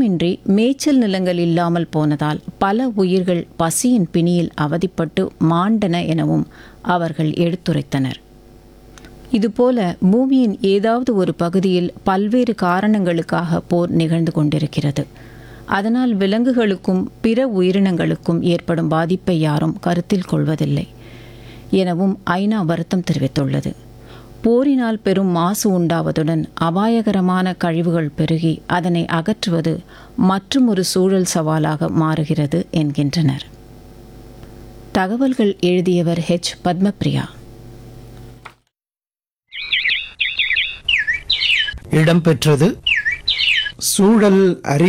மட்டுமின்றி மேய்ச்சல் நிலங்கள் இல்லாமல் போனதால் பல உயிர்கள் பசியின் பிணியில் அவதிப்பட்டு மாண்டன எனவும் அவர்கள் எடுத்துரைத்தனர் இதுபோல பூமியின் ஏதாவது ஒரு பகுதியில் பல்வேறு காரணங்களுக்காக போர் நிகழ்ந்து கொண்டிருக்கிறது அதனால் விலங்குகளுக்கும் பிற உயிரினங்களுக்கும் ஏற்படும் பாதிப்பை யாரும் கருத்தில் கொள்வதில்லை எனவும் ஐநா வருத்தம் தெரிவித்துள்ளது போரினால் பெரும் மாசு உண்டாவதுடன் அபாயகரமான கழிவுகள் பெருகி அதனை அகற்றுவது மற்றும் ஒரு சூழல் சவாலாக மாறுகிறது என்கின்றனர் தகவல்கள் எழுதியவர் ஹெச் பத்மபிரியா இடம்பெற்றது சூழல் அறிவு